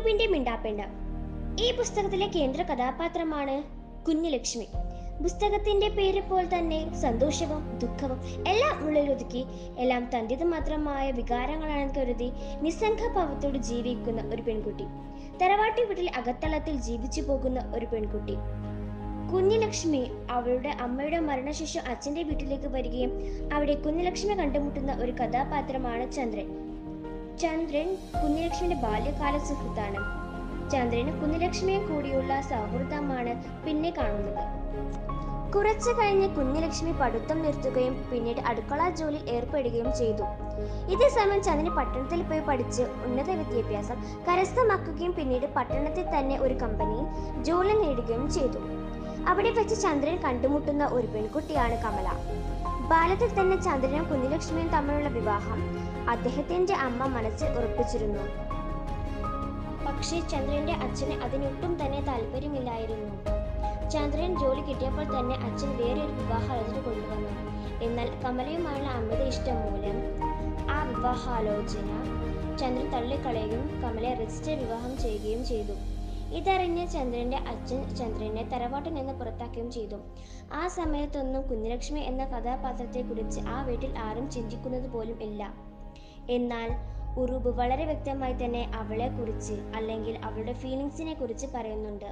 ഉറുമ്പിന്റെ മിണ്ടാപ്പെണ്ണ ഈ പുസ്തകത്തിലെ കേന്ദ്ര കഥാപാത്രമാണ് കുഞ്ഞുലക്ഷ്മി പുസ്തകത്തിന്റെ പേര് പോലെ തന്നെ സന്തോഷവും ദുഃഖവും എല്ലാം ഉള്ളിലൊതുക്കി എല്ലാം തന്റേത് മാത്രമായ വികാരങ്ങളാണെന്ന് കരുതി നിസ്സംഗഭാവത്തോട് ജീവിക്കുന്ന ഒരു പെൺകുട്ടി തറവാട്ടി വീട്ടിൽ അകത്തളത്തിൽ ജീവിച്ചു പോകുന്ന ഒരു പെൺകുട്ടി കുഞ്ഞുലക്ഷ്മി അവളുടെ അമ്മയുടെ മരണശേഷം അച്ഛന്റെ വീട്ടിലേക്ക് വരികയും അവിടെ കുഞ്ഞുലക്ഷ്മി കണ്ടുമുട്ടുന്ന ഒരു കഥാപാത്രമാണ് ചന്ദ്രൻ ചന്ദ്രൻ കുഞ്ഞുലക്ഷ്മിയുടെ ബാല്യകാല സുഹൃത്താണ് ചന്ദ്രന് കുഞ്ഞുലക്ഷ്മിയെ കൂടിയുള്ള സൗഹൃദമാണ് പിന്നെ കാണുന്നത് കുറച്ചു കഴിഞ്ഞ് കുഞ്ഞുലക്ഷ്മി പഠിത്തം നിർത്തുകയും പിന്നീട് അടുക്കള ജോലിയിൽ ഏർപ്പെടുകയും ചെയ്തു ഇതേ സമയം ചന്ദ്രൻ പട്ടണത്തിൽ പോയി പഠിച്ച് ഉന്നത വിദ്യാഭ്യാസം കരസ്ഥമാക്കുകയും പിന്നീട് പട്ടണത്തിൽ തന്നെ ഒരു കമ്പനിയിൽ ജോലി നേടുകയും ചെയ്തു അവിടെ വെച്ച് ചന്ദ്രൻ കണ്ടുമുട്ടുന്ന ഒരു പെൺകുട്ടിയാണ് കമല ബാല്യത്തിൽ തന്നെ ചന്ദ്രനും കുഞ്ഞുലക്ഷ്മിയും തമ്മിലുള്ള വിവാഹം അദ്ദേഹത്തിന്റെ അമ്മ മനസ്സിൽ ഉറപ്പിച്ചിരുന്നു പക്ഷേ ചന്ദ്രന്റെ അച്ഛന് അതിനൊട്ടും തന്നെ താല്പര്യമില്ലായിരുന്നു ചന്ദ്രൻ ജോലി കിട്ടിയപ്പോൾ തന്നെ അച്ഛൻ വേറെ ഒരു വിവാഹാലോചന കൊണ്ടുവന്നു എന്നാൽ കമലയുമായുള്ള അമിത ഇഷ്ടം മൂലം ആ വിവാഹാലോചന ചന്ദ്രൻ തള്ളിക്കളയുകയും കമലയെ രജിസ്റ്റർ വിവാഹം ചെയ്യുകയും ചെയ്തു ഇതറിഞ്ഞ് ചന്ദ്രന്റെ അച്ഛൻ ചന്ദ്രനെ തറവാട്ടിൽ നിന്ന് പുറത്താക്കുകയും ചെയ്തു ആ സമയത്തൊന്നും കുഞ്ഞലക്ഷ്മി എന്ന കഥാപാത്രത്തെക്കുറിച്ച് ആ വീട്ടിൽ ആരും ചിന്തിക്കുന്നത് പോലും ഇല്ല എന്നാൽ ഉറുബ് വളരെ വ്യക്തമായി തന്നെ അവളെ കുറിച്ച് അല്ലെങ്കിൽ അവളുടെ ഫീലിങ്സിനെ കുറിച്ച് പറയുന്നുണ്ട്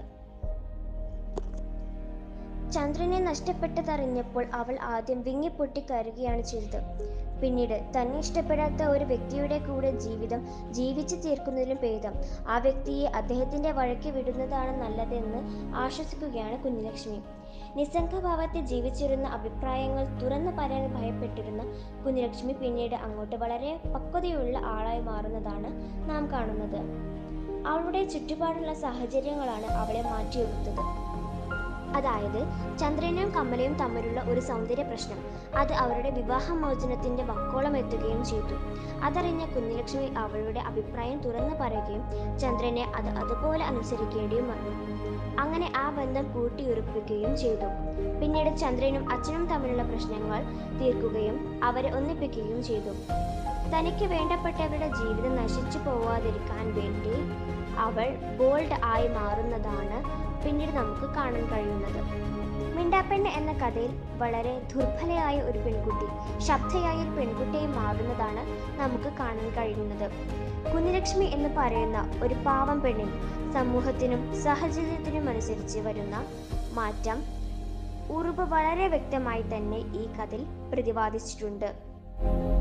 ചന്ദ്രനെ നഷ്ടപ്പെട്ടതറിഞ്ഞപ്പോൾ അവൾ ആദ്യം വിങ്ങിപ്പൊട്ടി കരുകയാണ് ചെയ്തത് പിന്നീട് തന്നെ ഇഷ്ടപ്പെടാത്ത ഒരു വ്യക്തിയുടെ കൂടെ ജീവിതം ജീവിച്ചു തീർക്കുന്നതിലും ഭേദം ആ വ്യക്തിയെ അദ്ദേഹത്തിന്റെ വഴക്ക് വിടുന്നതാണ് നല്ലതെന്ന് ആശ്വസിക്കുകയാണ് കുഞ്ഞുലക്ഷ്മി നിസ്സംഗഭാവത്തിൽ ജീവിച്ചിരുന്ന അഭിപ്രായങ്ങൾ തുറന്നു പറയാൻ ഭയപ്പെട്ടിരുന്ന കുഞ്ഞുലക്ഷ്മി പിന്നീട് അങ്ങോട്ട് വളരെ പക്വതയുള്ള ആളായി മാറുന്നതാണ് നാം കാണുന്നത് അവളുടെ ചുറ്റുപാടുള്ള സാഹചര്യങ്ങളാണ് അവളെ മാറ്റിയെടുത്തത് അതായത് ചന്ദ്രനും കമലയും തമ്മിലുള്ള ഒരു സൗന്ദര്യ പ്രശ്നം അത് അവരുടെ വിവാഹമോചനത്തിന്റെ വക്കോളം എത്തുകയും ചെയ്തു അതറിഞ്ഞ കുഞ്ഞലക്ഷ്മി അവളുടെ അഭിപ്രായം തുറന്നു പറയുകയും ചന്ദ്രനെ അത് അതുപോലെ അനുസരിക്കേണ്ടിയും വന്നു അങ്ങനെ ആ ബന്ധം കൂട്ടിയുറപ്പിക്കുകയും ചെയ്തു പിന്നീട് ചന്ദ്രനും അച്ഛനും തമ്മിലുള്ള പ്രശ്നങ്ങൾ തീർക്കുകയും അവരെ ഒന്നിപ്പിക്കുകയും ചെയ്തു തനിക്ക് വേണ്ടപ്പെട്ടവരുടെ ജീവിതം നശിച്ചു പോവാതിരിക്കാൻ വേണ്ടി അവൾ ബോൾഡ് ആയി മാറുന്നതാണ് പിന്നീട് നമുക്ക് കാണാൻ കഴിയുന്നത് മിണ്ടാപ്പെണ്ണ് എന്ന കഥയിൽ വളരെ ദുർബലയായ ഒരു പെൺകുട്ടി ശബ്ദയായ ഒരു പെൺകുട്ടിയായി മാറുന്നതാണ് നമുക്ക് കാണാൻ കഴിയുന്നത് കുഞ്ഞലക്ഷ്മി എന്ന് പറയുന്ന ഒരു പാവം പെണ്ണിൽ സമൂഹത്തിനും സാഹചര്യത്തിനും അനുസരിച്ച് വരുന്ന മാറ്റം ഉറുബ് വളരെ വ്യക്തമായി തന്നെ ഈ കഥയിൽ പ്രതിപാദിച്ചിട്ടുണ്ട്